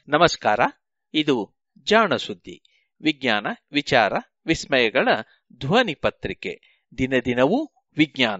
ನಮಸ್ಕಾರ ಇದು ಜಾಣ ಸುದ್ದಿ ವಿಜ್ಞಾನ ವಿಚಾರ ವಿಸ್ಮಯಗಳ ಧ್ವನಿ ಪತ್ರಿಕೆ ದಿನ ದಿನವೂ ವಿಜ್ಞಾನ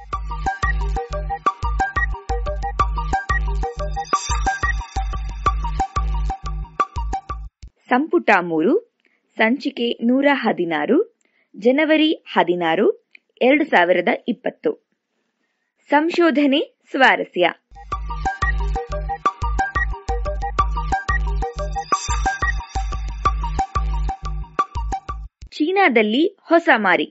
ಸಂಪುಟ ಮೂರು ಸಂಚಿಕೆ ನೂರ ಹದಿನಾರು ಜನವರಿ ಹದಿನಾರು ಎರಡು ಸಾವಿರದ ಇಪ್ಪತ್ತು ಸಂಶೋಧನೆ ಸ್ವಾರಸ್ಯ ಚೀನಾದಲ್ಲಿ ಹೊಸ ಮಾರಿ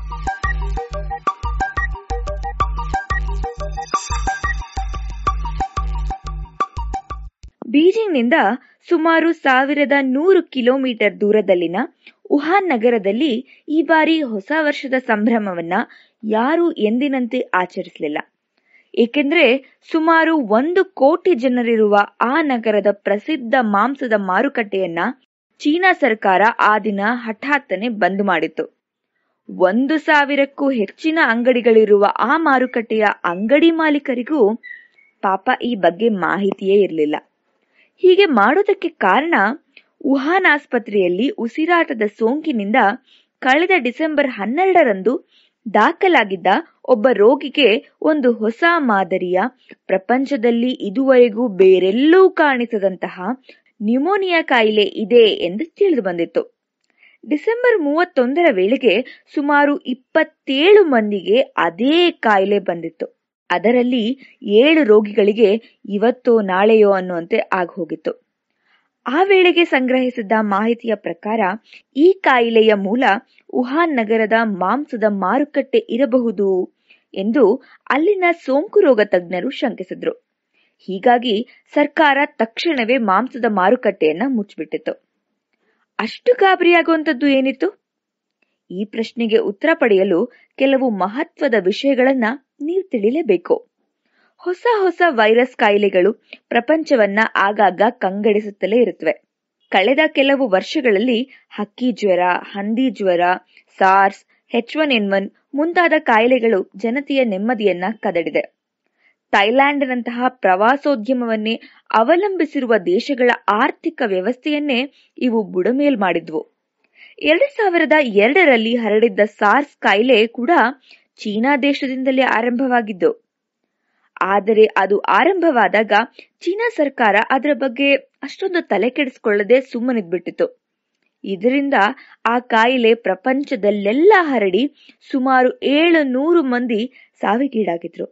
ಬೀಜಿಂಗ್ನಿಂದ ಸುಮಾರು ಸಾವಿರದ ನೂರು ಕಿಲೋಮೀಟರ್ ದೂರದಲ್ಲಿನ ವುಹಾನ್ ನಗರದಲ್ಲಿ ಈ ಬಾರಿ ಹೊಸ ವರ್ಷದ ಸಂಭ್ರಮವನ್ನ ಯಾರೂ ಎಂದಿನಂತೆ ಆಚರಿಸಲಿಲ್ಲ ಏಕೆಂದ್ರೆ ಸುಮಾರು ಒಂದು ಕೋಟಿ ಜನರಿರುವ ಆ ನಗರದ ಪ್ರಸಿದ್ಧ ಮಾಂಸದ ಮಾರುಕಟ್ಟೆಯನ್ನ ಚೀನಾ ಸರ್ಕಾರ ಆ ದಿನ ಹಠಾತ್ತನೆ ಬಂದ್ ಮಾಡಿತ್ತು ಒಂದು ಸಾವಿರಕ್ಕೂ ಹೆಚ್ಚಿನ ಅಂಗಡಿಗಳಿರುವ ಆ ಮಾರುಕಟ್ಟೆಯ ಅಂಗಡಿ ಮಾಲೀಕರಿಗೂ ಪಾಪ ಈ ಬಗ್ಗೆ ಮಾಹಿತಿಯೇ ಇರಲಿಲ್ಲ ಹೀಗೆ ಮಾಡೋದಕ್ಕೆ ಕಾರಣ ವುಹಾನ್ ಆಸ್ಪತ್ರೆಯಲ್ಲಿ ಉಸಿರಾಟದ ಸೋಂಕಿನಿಂದ ಕಳೆದ ಡಿಸೆಂಬರ್ ಹನ್ನೆರಡರಂದು ದಾಖಲಾಗಿದ್ದ ಒಬ್ಬ ರೋಗಿಗೆ ಒಂದು ಹೊಸ ಮಾದರಿಯ ಪ್ರಪಂಚದಲ್ಲಿ ಇದುವರೆಗೂ ಬೇರೆಲ್ಲೂ ಕಾಣಿಸದಂತಹ ನ್ಯೂಮೋನಿಯಾ ಕಾಯಿಲೆ ಇದೆ ಎಂದು ತಿಳಿದು ಬಂದಿತ್ತು ಡಿಸೆಂಬರ್ ಮೂವತ್ತೊಂದರ ವೇಳೆಗೆ ಸುಮಾರು ಇಪ್ಪತ್ತೇಳು ಮಂದಿಗೆ ಅದೇ ಕಾಯಿಲೆ ಬಂದಿತ್ತು ಅದರಲ್ಲಿ ಏಳು ರೋಗಿಗಳಿಗೆ ಇವತ್ತೋ ನಾಳೆಯೋ ಅನ್ನುವಂತೆ ಆಗೋಗಿತ್ತು ಆ ವೇಳೆಗೆ ಸಂಗ್ರಹಿಸಿದ್ದ ಮಾಹಿತಿಯ ಪ್ರಕಾರ ಈ ಕಾಯಿಲೆಯ ಮೂಲ ವುಹಾನ್ ನಗರದ ಮಾಂಸದ ಮಾರುಕಟ್ಟೆ ಇರಬಹುದು ಎಂದು ಅಲ್ಲಿನ ಸೋಂಕು ರೋಗ ತಜ್ಞರು ಶಂಕಿಸಿದ್ರು ಹೀಗಾಗಿ ಸರ್ಕಾರ ತಕ್ಷಣವೇ ಮಾಂಸದ ಮಾರುಕಟ್ಟೆಯನ್ನ ಮುಚ್ಚಿಬಿಟ್ಟಿತ್ತು ಅಷ್ಟು ಗಾಬರಿಯಾಗುವಂಥದ್ದು ಏನಿತ್ತು ಈ ಪ್ರಶ್ನೆಗೆ ಉತ್ತರ ಪಡೆಯಲು ಕೆಲವು ಮಹತ್ವದ ವಿಷಯಗಳನ್ನ ನೀವು ತಿಳಿಯಲೇಬೇಕು ಹೊಸ ಹೊಸ ವೈರಸ್ ಕಾಯಿಲೆಗಳು ಪ್ರಪಂಚವನ್ನ ಆಗಾಗ ಕಂಗಡಿಸುತ್ತಲೇ ಇರುತ್ತವೆ ಕಳೆದ ಕೆಲವು ವರ್ಷಗಳಲ್ಲಿ ಹಕ್ಕಿ ಜ್ವರ ಹಂದಿ ಜ್ವರ SARS H one N one ಮುಂತಾದ ಕಾಯಿಲೆಗಳು ಜನತೆಯ ನೆಮ್ಮದಿಯನ್ನ ಕದಡಿದೆ ಥೈಲ್ಯಾಂಡ್ನಂತಹ ಪ್ರವಾಸೋದ್ಯಮವನ್ನೇ ಅವಲಂಬಿಸಿರುವ ದೇಶಗಳ ಆರ್ಥಿಕ ವ್ಯವಸ್ಥೆಯನ್ನೇ ಇವು ಬುಡಮೇಲ್ ಮಾಡಿದ್ವು ಎರಡು ಸಾವಿರದ ಎರಡರಲ್ಲಿ ಹರಡಿದ್ದ ಸಾರ್ಸ್ ಕಾಯಿಲೆ ಕೂಡ ಚೀನಾ ದೇಶದಿಂದಲೇ ಆರಂಭವಾಗಿದ್ದು ಆದರೆ ಅದು ಆರಂಭವಾದಾಗ ಚೀನಾ ಸರ್ಕಾರ ಅದರ ಬಗ್ಗೆ ಅಷ್ಟೊಂದು ತಲೆ ಕೆಡಿಸಿಕೊಳ್ಳದೆ ಸುಮ್ಮನಿದ್ಬಿಟ್ಟಿತು ಇದರಿಂದ ಆ ಕಾಯಿಲೆ ಪ್ರಪಂಚದಲ್ಲೆಲ್ಲ ಹರಡಿ ಸುಮಾರು ಏಳು ನೂರು ಮಂದಿ ಸಾವಿಗೀಡಾಗಿದ್ರು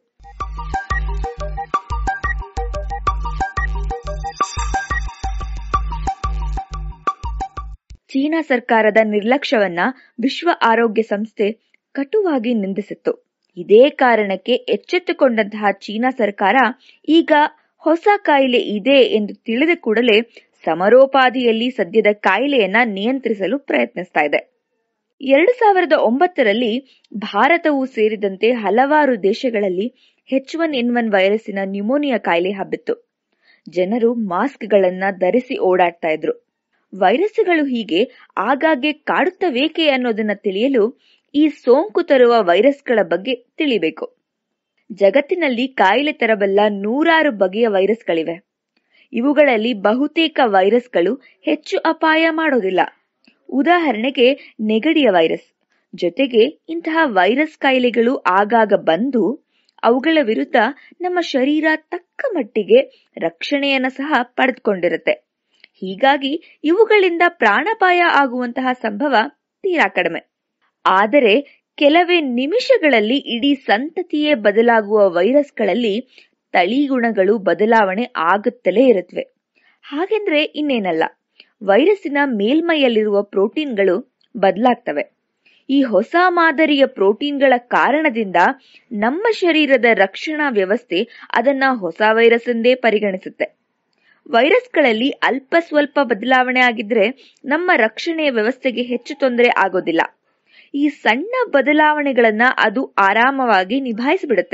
ಚೀನಾ ಸರ್ಕಾರದ ನಿರ್ಲಕ್ಷ್ಯವನ್ನ ವಿಶ್ವ ಆರೋಗ್ಯ ಸಂಸ್ಥೆ ಕಟುವಾಗಿ ನಿಂದಿಸಿತ್ತು ಇದೇ ಕಾರಣಕ್ಕೆ ಎಚ್ಚೆತ್ತುಕೊಂಡಂತಹ ಚೀನಾ ಸರ್ಕಾರ ಈಗ ಹೊಸ ಕಾಯಿಲೆ ಇದೆ ಎಂದು ತಿಳಿದ ಕೂಡಲೇ ಸಮರೋಪಾದಿಯಲ್ಲಿ ಸದ್ಯದ ಕಾಯಿಲೆಯನ್ನ ನಿಯಂತ್ರಿಸಲು ಪ್ರಯತ್ನಿಸ್ತಾ ಇದೆ ಎರಡು ಸಾವಿರದ ಒಂಬತ್ತರಲ್ಲಿ ಭಾರತವು ಸೇರಿದಂತೆ ಹಲವಾರು ದೇಶಗಳಲ್ಲಿ ಹೆಚ್ ಒನ್ ಎನ್ ಒನ್ ವೈರಸ್ಸಿನ ನ್ಯೂಮೋನಿಯಾ ಕಾಯಿಲೆ ಹಬ್ಬಿತ್ತು ಜನರು ಮಾಸ್ಕ್ಗಳನ್ನ ಧರಿಸಿ ಓಡಾಡ್ತಾ ಇದ್ರು ವೈರಸ್ಗಳು ಹೀಗೆ ಆಗಾಗ್ಗೆ ಕಾಡುತ್ತವೇಕೆ ಅನ್ನೋದನ್ನ ತಿಳಿಯಲು ಈ ಸೋಂಕು ತರುವ ವೈರಸ್ಗಳ ಬಗ್ಗೆ ತಿಳಿಬೇಕು ಜಗತ್ತಿನಲ್ಲಿ ಕಾಯಿಲೆ ತರಬಲ್ಲ ನೂರಾರು ಬಗೆಯ ವೈರಸ್ಗಳಿವೆ ಇವುಗಳಲ್ಲಿ ಬಹುತೇಕ ವೈರಸ್ಗಳು ಹೆಚ್ಚು ಅಪಾಯ ಮಾಡೋದಿಲ್ಲ ಉದಾಹರಣೆಗೆ ನೆಗಡಿಯ ವೈರಸ್ ಜೊತೆಗೆ ಇಂತಹ ವೈರಸ್ ಕಾಯಿಲೆಗಳು ಆಗಾಗ ಬಂದು ಅವುಗಳ ವಿರುದ್ಧ ನಮ್ಮ ಶರೀರ ತಕ್ಕ ಮಟ್ಟಿಗೆ ರಕ್ಷಣೆಯನ್ನ ಸಹ ಪಡೆದುಕೊಂಡಿರುತ್ತೆ ಹೀಗಾಗಿ ಇವುಗಳಿಂದ ಪ್ರಾಣಾಪಾಯ ಆಗುವಂತಹ ಸಂಭವ ತೀರಾ ಕಡಿಮೆ ಆದರೆ ಕೆಲವೇ ನಿಮಿಷಗಳಲ್ಲಿ ಇಡೀ ಸಂತತಿಯೇ ಬದಲಾಗುವ ವೈರಸ್ಗಳಲ್ಲಿ ತಳಿಗುಣಗಳು ಬದಲಾವಣೆ ಆಗುತ್ತಲೇ ಇರುತ್ತವೆ ಹಾಗೆಂದ್ರೆ ಇನ್ನೇನಲ್ಲ ವೈರಸ್ಸಿನ ಮೇಲ್ಮೈಯಲ್ಲಿರುವ ಪ್ರೋಟೀನ್ಗಳು ಬದಲಾಗ್ತವೆ ಈ ಹೊಸ ಮಾದರಿಯ ಪ್ರೋಟೀನ್ಗಳ ಕಾರಣದಿಂದ ನಮ್ಮ ಶರೀರದ ರಕ್ಷಣಾ ವ್ಯವಸ್ಥೆ ಅದನ್ನ ಹೊಸ ವೈರಸ್ ಎಂದೇ ಪರಿಗಣಿಸುತ್ತೆ ವೈರಸ್ಗಳಲ್ಲಿ ಅಲ್ಪ ಸ್ವಲ್ಪ ಬದಲಾವಣೆ ಆಗಿದ್ರೆ ನಮ್ಮ ರಕ್ಷಣೆಯ ವ್ಯವಸ್ಥೆಗೆ ಹೆಚ್ಚು ತೊಂದರೆ ಆಗೋದಿಲ್ಲ ಈ ಸಣ್ಣ ಬದಲಾವಣೆಗಳನ್ನ ಅದು ಆರಾಮವಾಗಿ ನಿಭಾಯಿಸಿಬಿಡುತ್ತೆ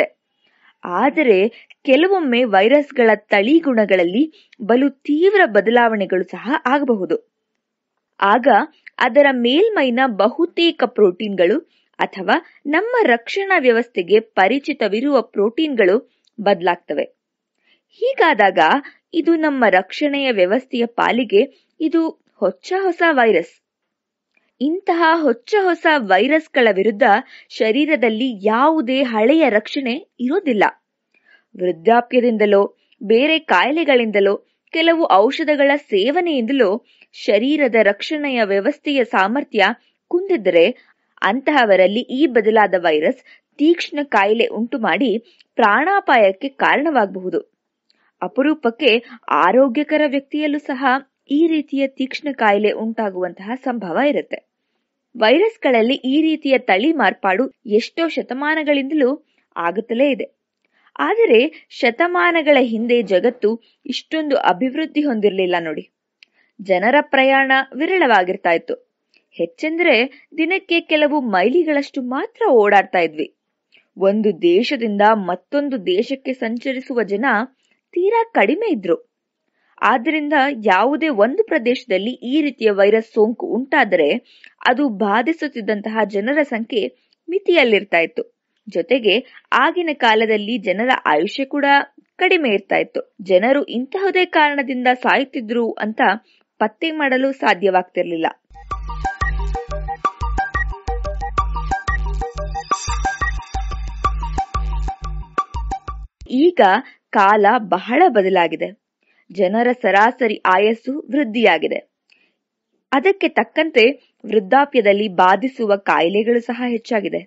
ಆದರೆ ಕೆಲವೊಮ್ಮೆ ವೈರಸ್ಗಳ ತಳಿಗುಣಗಳಲ್ಲಿ ಬಲು ತೀವ್ರ ಬದಲಾವಣೆಗಳು ಸಹ ಆಗಬಹುದು ಆಗ ಅದರ ಮೇಲ್ಮೈನ ಬಹುತೇಕ ಪ್ರೋಟೀನ್ಗಳು ಅಥವಾ ನಮ್ಮ ರಕ್ಷಣಾ ವ್ಯವಸ್ಥೆಗೆ ಪರಿಚಿತವಿರುವ ಪ್ರೋಟೀನ್ಗಳು ಬದಲಾಗ್ತವೆ ಹೀಗಾದಾಗ ಇದು ನಮ್ಮ ರಕ್ಷಣೆಯ ವ್ಯವಸ್ಥೆಯ ಪಾಲಿಗೆ ಇದು ಹೊಚ್ಚ ಹೊಸ ವೈರಸ್ ಇಂತಹ ಹೊಚ್ಚ ಹೊಸ ವೈರಸ್ಗಳ ವಿರುದ್ಧ ಶರೀರದಲ್ಲಿ ಯಾವುದೇ ಹಳೆಯ ರಕ್ಷಣೆ ಇರೋದಿಲ್ಲ ವೃದ್ಧಾಪ್ಯದಿಂದಲೋ ಬೇರೆ ಕಾಯಿಲೆಗಳಿಂದಲೋ ಕೆಲವು ಔಷಧಗಳ ಸೇವನೆಯಿಂದಲೋ ಶರೀರದ ರಕ್ಷಣೆಯ ವ್ಯವಸ್ಥೆಯ ಸಾಮರ್ಥ್ಯ ಕುಂದಿದ್ದರೆ ಅಂತಹವರಲ್ಲಿ ಈ ಬದಲಾದ ವೈರಸ್ ತೀಕ್ಷ್ಣ ಕಾಯಿಲೆ ಉಂಟು ಮಾಡಿ ಪ್ರಾಣಾಪಾಯಕ್ಕೆ ಕಾರಣವಾಗಬಹುದು ಅಪರೂಪಕ್ಕೆ ಆರೋಗ್ಯಕರ ವ್ಯಕ್ತಿಯಲ್ಲೂ ಸಹ ಈ ರೀತಿಯ ತೀಕ್ಷ್ಣ ಕಾಯಿಲೆ ಉಂಟಾಗುವಂತಹ ಸಂಭವ ಇರುತ್ತೆ ವೈರಸ್ಗಳಲ್ಲಿ ಈ ರೀತಿಯ ತಳಿ ಮಾರ್ಪಾಡು ಎಷ್ಟೋ ಶತಮಾನಗಳಿಂದಲೂ ಆಗುತ್ತಲೇ ಇದೆ ಆದರೆ ಶತಮಾನಗಳ ಹಿಂದೆ ಜಗತ್ತು ಇಷ್ಟೊಂದು ಅಭಿವೃದ್ಧಿ ಹೊಂದಿರಲಿಲ್ಲ ನೋಡಿ ಜನರ ಪ್ರಯಾಣ ವಿರಳವಾಗಿರ್ತಾ ಇತ್ತು ಹೆಚ್ಚೆಂದ್ರೆ ದಿನಕ್ಕೆ ಕೆಲವು ಮೈಲಿಗಳಷ್ಟು ಮಾತ್ರ ಓಡಾಡ್ತಾ ಇದ್ವಿ ಒಂದು ದೇಶದಿಂದ ಮತ್ತೊಂದು ದೇಶಕ್ಕೆ ಸಂಚರಿಸುವ ಜನ ತೀರಾ ಕಡಿಮೆ ಇದ್ರು ಆದ್ದರಿಂದ ಯಾವುದೇ ಒಂದು ಪ್ರದೇಶದಲ್ಲಿ ಈ ರೀತಿಯ ವೈರಸ್ ಸೋಂಕು ಉಂಟಾದರೆ ಅದು ಬಾಧಿಸುತ್ತಿದ್ದಂತಹ ಜನರ ಸಂಖ್ಯೆ ಮಿತಿಯಲ್ಲಿರ್ತಾ ಇತ್ತು ಜೊತೆಗೆ ಆಗಿನ ಕಾಲದಲ್ಲಿ ಜನರ ಆಯುಷ್ಯ ಕೂಡ ಕಡಿಮೆ ಇರ್ತಾ ಇತ್ತು ಜನರು ಇಂತಹದೇ ಕಾರಣದಿಂದ ಸಾಯುತ್ತಿದ್ರು ಅಂತ ಪತ್ತೆ ಮಾಡಲು ಸಾಧ್ಯವಾಗ್ತಿರ್ಲಿಲ್ಲ ಈಗ ಕಾಲ ಬಹಳ ಬದಲಾಗಿದೆ ಜನರ ಸರಾಸರಿ ಆಯಸ್ಸು ವೃದ್ಧಿಯಾಗಿದೆ ಅದಕ್ಕೆ ತಕ್ಕಂತೆ ವೃದ್ಧಾಪ್ಯದಲ್ಲಿ ಬಾಧಿಸುವ ಕಾಯಿಲೆಗಳು ಸಹ ಹೆಚ್ಚಾಗಿದೆ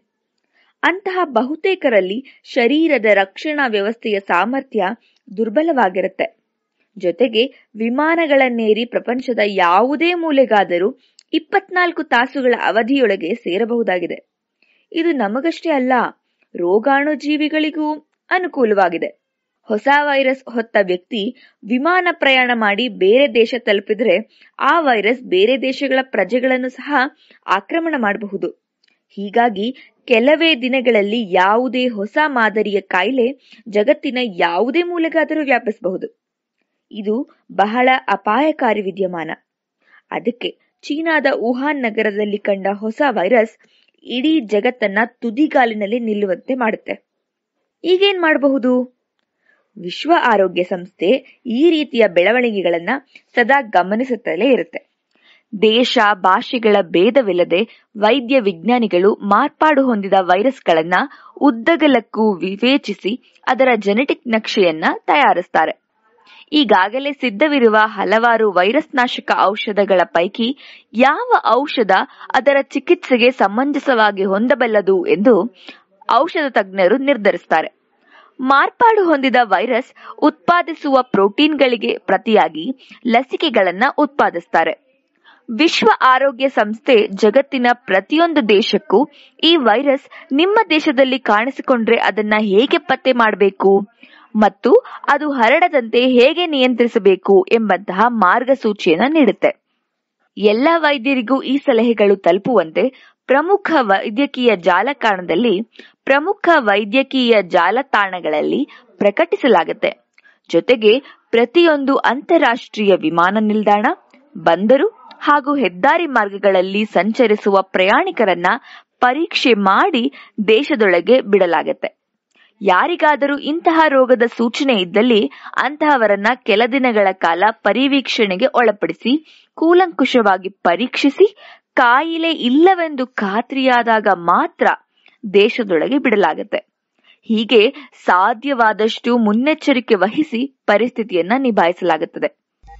ಅಂತಹ ಬಹುತೇಕರಲ್ಲಿ ಶರೀರದ ರಕ್ಷಣಾ ವ್ಯವಸ್ಥೆಯ ಸಾಮರ್ಥ್ಯ ದುರ್ಬಲವಾಗಿರುತ್ತೆ ಜೊತೆಗೆ ವಿಮಾನಗಳನ್ನೇರಿ ಪ್ರಪಂಚದ ಯಾವುದೇ ಮೂಲೆಗಾದರೂ ಇಪ್ಪತ್ನಾಲ್ಕು ತಾಸುಗಳ ಅವಧಿಯೊಳಗೆ ಸೇರಬಹುದಾಗಿದೆ ಇದು ನಮಗಷ್ಟೇ ಅಲ್ಲ ರೋಗಾಣು ಜೀವಿಗಳಿಗೂ ಅನುಕೂಲವಾಗಿದೆ ಹೊಸ ವೈರಸ್ ಹೊತ್ತ ವ್ಯಕ್ತಿ ವಿಮಾನ ಪ್ರಯಾಣ ಮಾಡಿ ಬೇರೆ ದೇಶ ತಲುಪಿದ್ರೆ ಆ ವೈರಸ್ ಬೇರೆ ದೇಶಗಳ ಪ್ರಜೆಗಳನ್ನು ಸಹ ಆಕ್ರಮಣ ಮಾಡಬಹುದು ಹೀಗಾಗಿ ಕೆಲವೇ ದಿನಗಳಲ್ಲಿ ಯಾವುದೇ ಹೊಸ ಮಾದರಿಯ ಕಾಯಿಲೆ ಜಗತ್ತಿನ ಯಾವುದೇ ಮೂಲೆಗಾದರೂ ವ್ಯಾಪಿಸಬಹುದು ಇದು ಬಹಳ ಅಪಾಯಕಾರಿ ವಿದ್ಯಮಾನ ಅದಕ್ಕೆ ಚೀನಾದ ವುಹಾನ್ ನಗರದಲ್ಲಿ ಕಂಡ ಹೊಸ ವೈರಸ್ ಇಡೀ ಜಗತ್ತನ್ನ ತುದಿಗಾಲಿನಲ್ಲಿ ನಿಲ್ಲುವಂತೆ ಮಾಡುತ್ತೆ ಈಗೇನ್ ಮಾಡಬಹುದು ವಿಶ್ವ ಆರೋಗ್ಯ ಸಂಸ್ಥೆ ಈ ರೀತಿಯ ಬೆಳವಣಿಗೆಗಳನ್ನ ಸದಾ ಗಮನಿಸುತ್ತಲೇ ಇರುತ್ತೆ ದೇಶ ಭಾಷೆಗಳ ಭೇದವಿಲ್ಲದೆ ವೈದ್ಯ ವಿಜ್ಞಾನಿಗಳು ಮಾರ್ಪಾಡು ಹೊಂದಿದ ವೈರಸ್ಗಳನ್ನ ಉದ್ದಗಲಕ್ಕೂ ವಿವೇಚಿಸಿ ಅದರ ಜೆನೆಟಿಕ್ ನಕ್ಷೆಯನ್ನ ತಯಾರಿಸ್ತಾರೆ ಈಗಾಗಲೇ ಸಿದ್ಧವಿರುವ ಹಲವಾರು ವೈರಸ್ ನಾಶಕ ಔಷಧಗಳ ಪೈಕಿ ಯಾವ ಔಷಧ ಅದರ ಚಿಕಿತ್ಸೆಗೆ ಸಮಂಜಸವಾಗಿ ಹೊಂದಬಲ್ಲದು ಎಂದು ಔಷಧ ತಜ್ಞರು ನಿರ್ಧರಿಸುತ್ತಾರೆ ಮಾರ್ಪಾಡು ಹೊಂದಿದ ವೈರಸ್ ಉತ್ಪಾದಿಸುವ ಪ್ರೋಟೀನ್ಗಳಿಗೆ ಪ್ರತಿಯಾಗಿ ಲಸಿಕೆಗಳನ್ನ ಉತ್ಪಾದಿಸುತ್ತಾರೆ ವಿಶ್ವ ಆರೋಗ್ಯ ಸಂಸ್ಥೆ ಜಗತ್ತಿನ ಪ್ರತಿಯೊಂದು ದೇಶಕ್ಕೂ ಈ ವೈರಸ್ ನಿಮ್ಮ ದೇಶದಲ್ಲಿ ಕಾಣಿಸಿಕೊಂಡ್ರೆ ಅದನ್ನ ಹೇಗೆ ಪತ್ತೆ ಮಾಡಬೇಕು ಮತ್ತು ಅದು ಹರಡದಂತೆ ಹೇಗೆ ನಿಯಂತ್ರಿಸಬೇಕು ಎಂಬಂತಹ ಮಾರ್ಗಸೂಚಿಯನ್ನ ನೀಡುತ್ತೆ ಎಲ್ಲ ವೈದ್ಯರಿಗೂ ಈ ಸಲಹೆಗಳು ತಲುಪುವಂತೆ ಪ್ರಮುಖ ವೈದ್ಯಕೀಯ ಜಾಲತಾಣದಲ್ಲಿ ಪ್ರಮುಖ ವೈದ್ಯಕೀಯ ಜಾಲತಾಣಗಳಲ್ಲಿ ಪ್ರಕಟಿಸಲಾಗುತ್ತೆ ಜೊತೆಗೆ ಪ್ರತಿಯೊಂದು ಅಂತಾರಾಷ್ಟ್ರೀಯ ವಿಮಾನ ನಿಲ್ದಾಣ ಬಂದರು ಹಾಗೂ ಹೆದ್ದಾರಿ ಮಾರ್ಗಗಳಲ್ಲಿ ಸಂಚರಿಸುವ ಪ್ರಯಾಣಿಕರನ್ನ ಪರೀಕ್ಷೆ ಮಾಡಿ ದೇಶದೊಳಗೆ ಬಿಡಲಾಗುತ್ತೆ ಯಾರಿಗಾದರೂ ಇಂತಹ ರೋಗದ ಸೂಚನೆ ಇದ್ದಲ್ಲಿ ಅಂತಹವರನ್ನ ಕೆಲ ದಿನಗಳ ಕಾಲ ಪರಿವೀಕ್ಷಣೆಗೆ ಒಳಪಡಿಸಿ ಕೂಲಂಕುಷವಾಗಿ ಪರೀಕ್ಷಿಸಿ ಕಾಯಿಲೆ ಇಲ್ಲವೆಂದು ಖಾತ್ರಿಯಾದಾಗ ಮಾತ್ರ ದೇಶದೊಳಗೆ ಬಿಡಲಾಗುತ್ತೆ ಹೀಗೆ ಸಾಧ್ಯವಾದಷ್ಟು ಮುನ್ನೆಚ್ಚರಿಕೆ ವಹಿಸಿ ಪರಿಸ್ಥಿತಿಯನ್ನ ನಿಭಾಯಿಸಲಾಗುತ್ತದೆ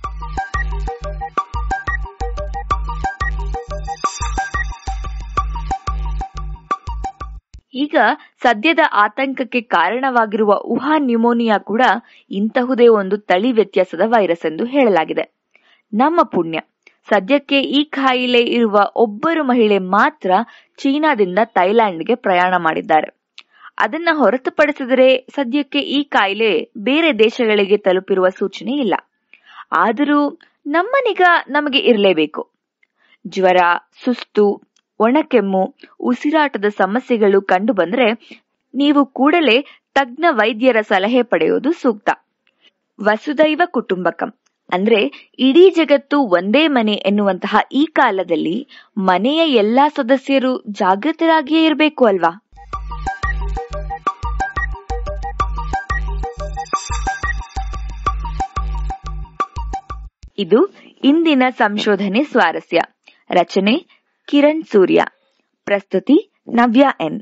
ಈಗ ಸದ್ಯದ ಆತಂಕಕ್ಕೆ ಕಾರಣವಾಗಿರುವ ವುಹಾನ್ ನ್ಯೂಮೋನಿಯಾ ಕೂಡ ಇಂತಹುದೇ ಒಂದು ತಳಿ ವ್ಯತ್ಯಾಸದ ವೈರಸ್ ಎಂದು ಹೇಳಲಾಗಿದೆ ನಮ್ಮ ಪುಣ್ಯ ಸದ್ಯಕ್ಕೆ ಈ ಕಾಯಿಲೆ ಇರುವ ಒಬ್ಬರು ಮಹಿಳೆ ಮಾತ್ರ ಚೀನಾದಿಂದ ಥೈಲ್ಯಾಂಡ್ಗೆ ಪ್ರಯಾಣ ಮಾಡಿದ್ದಾರೆ ಅದನ್ನ ಹೊರತುಪಡಿಸಿದರೆ ಸದ್ಯಕ್ಕೆ ಈ ಕಾಯಿಲೆ ಬೇರೆ ದೇಶಗಳಿಗೆ ತಲುಪಿರುವ ಸೂಚನೆ ಇಲ್ಲ ಆದರೂ ನಮ್ಮ ನಿಗಾ ನಮಗೆ ಇರಲೇಬೇಕು ಜ್ವರ ಸುಸ್ತು ಒಣಕೆಮ್ಮು ಉಸಿರಾಟದ ಸಮಸ್ಯೆಗಳು ಕಂಡು ಬಂದ್ರೆ ನೀವು ಕೂಡಲೇ ತಜ್ಞ ವೈದ್ಯರ ಸಲಹೆ ಪಡೆಯುವುದು ಸೂಕ್ತ ವಸುದೈವ ಕುಟುಂಬಕಂ ಅಂದ್ರೆ ಇಡೀ ಜಗತ್ತು ಒಂದೇ ಮನೆ ಎನ್ನುವಂತಹ ಈ ಕಾಲದಲ್ಲಿ ಮನೆಯ ಎಲ್ಲಾ ಸದಸ್ಯರು ಜಾಗೃತರಾಗಿಯೇ ಇರಬೇಕು ಅಲ್ವಾ ಇದು ಇಂದಿನ ಸಂಶೋಧನೆ ಸ್ವಾರಸ್ಯ ರಚನೆ ಕಿರಣ್ ಸೂರ್ಯ ಪ್ರಸ್ತುತಿ ನವ್ಯ ಎನ್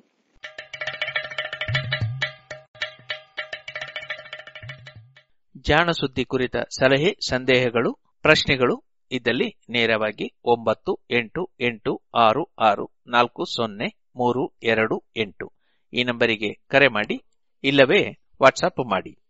ಜಾಣ ಸುದ್ದಿ ಕುರಿತ ಸಲಹೆ ಸಂದೇಹಗಳು ಪ್ರಶ್ನೆಗಳು ಇದ್ದಲ್ಲಿ ನೇರವಾಗಿ ಒಂಬತ್ತು ಎಂಟು ಎಂಟು ಆರು ಆರು ನಾಲ್ಕು ಸೊನ್ನೆ ಮೂರು ಎರಡು ಎಂಟು ಈ ನಂಬರಿಗೆ ಕರೆ ಮಾಡಿ ಇಲ್ಲವೇ ವಾಟ್ಸಪ್ ಮಾಡಿ